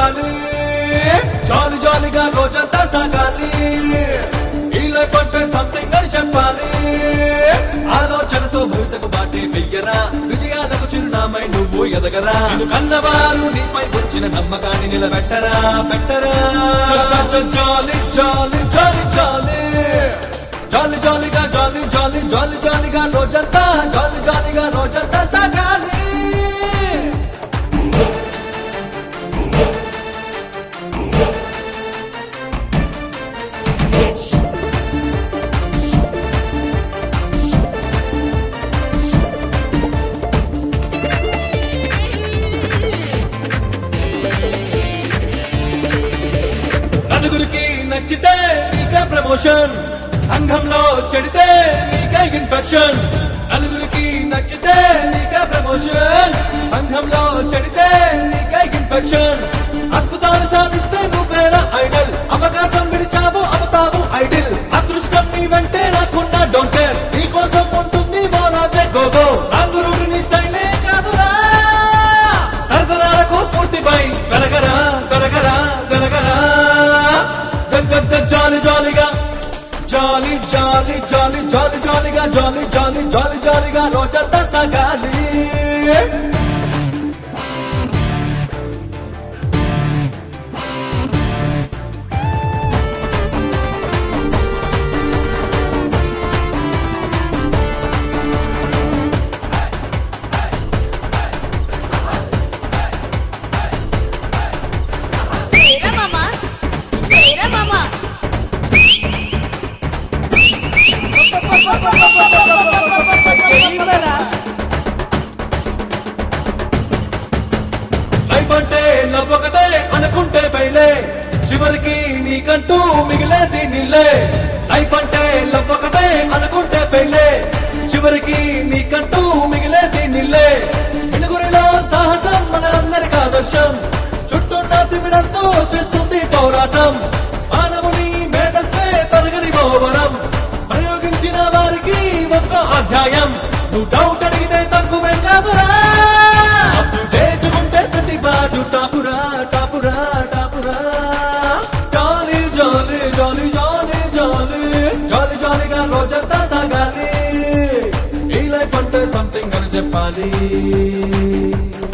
చెప్పాలి జాలి జాలిగా రోజంతా సాగాలి ఈ లైఫ్ అంటే సంథింగ్ అని చెప్పాలి ఆలోచనతో భవితకు బాటే వెయ్యరా విజయాలకు చిరునామై నువ్వు ఎదగరా నిన్ను కన్నవారు నీపై వచ్చిన నమ్మకాన్ని నిలబెట్టరా పెట్టరా జాలి జాలి జాలి జాలి జాలి జాలిగా జాలి జాలి జాలి జాలిగా రోజంతా జాలి జాలిగా రోజంతా సాగాలి నలుగురికి నచ్చితే నీకే ప్రమోషన్ సంఘంలో చెడితే నీకే ఇన్ఫెక్షన్ నలుగురికి నచ్చితే నీకే ప్రమోషన్ సంఘంలో చెడితే నీకే ఇన్ఫెక్షన్ అద్భుతాలు సాధిస్తే నువ్వేరా ఐడల్ అవకాశం విడిచావు అవుతావు ఐడిల్ అదృష్టం నీ వెంటే రాకుండా డోంట్ కేర్ నీ కోసం ఉంటుంది ఓ రాజే గోగో రంగురూరు నీ స్టైలే కాదురా తరతరాలకు స్ఫూర్తిపై వెలగరా వెలగరా వెలగరా జగ్ జగ్ జగ్ జాలి జాలిగా జాలి జాలి జాలి జాలి జాలిగా జాలి జాలి జాలి జాలిగా రోజంతా సాగాలి Tera mama. Tera mama. Life అంటే లవ్ ఒకటే అనుకుంటే పైలే చివరికి నీకంటూ మిగిలేది నీళ్ళే లైఫ్ అంటే లవ్ ఒకటే అనుకుంటే పైలే చివరికి నీకంటూ మిగిలేది నీళ్ళే మినుగురిలో సాహసం మన అందరికి ఆదర్శం చుట్టూన్న తిమిరంతో చేస్తుంది పోరాటం మానవుని మేధస్సే తరగని పోవరం ప్రయోగించిన వారికి ఒక్క అధ్యాయం నువ్వు డౌట్ అడిగితే తక్కువేం కాదురా అప్ టు డేట్ ఉంటే ప్రతి బాటు టాపురా టాపురా టాపురా జాలి జాలి జాలి జాలి జాలి జాలి జాలిగా రోజంతా సాగాలి ఈ లైఫ్ అంటే సంథింగ్ అని చెప్పాలి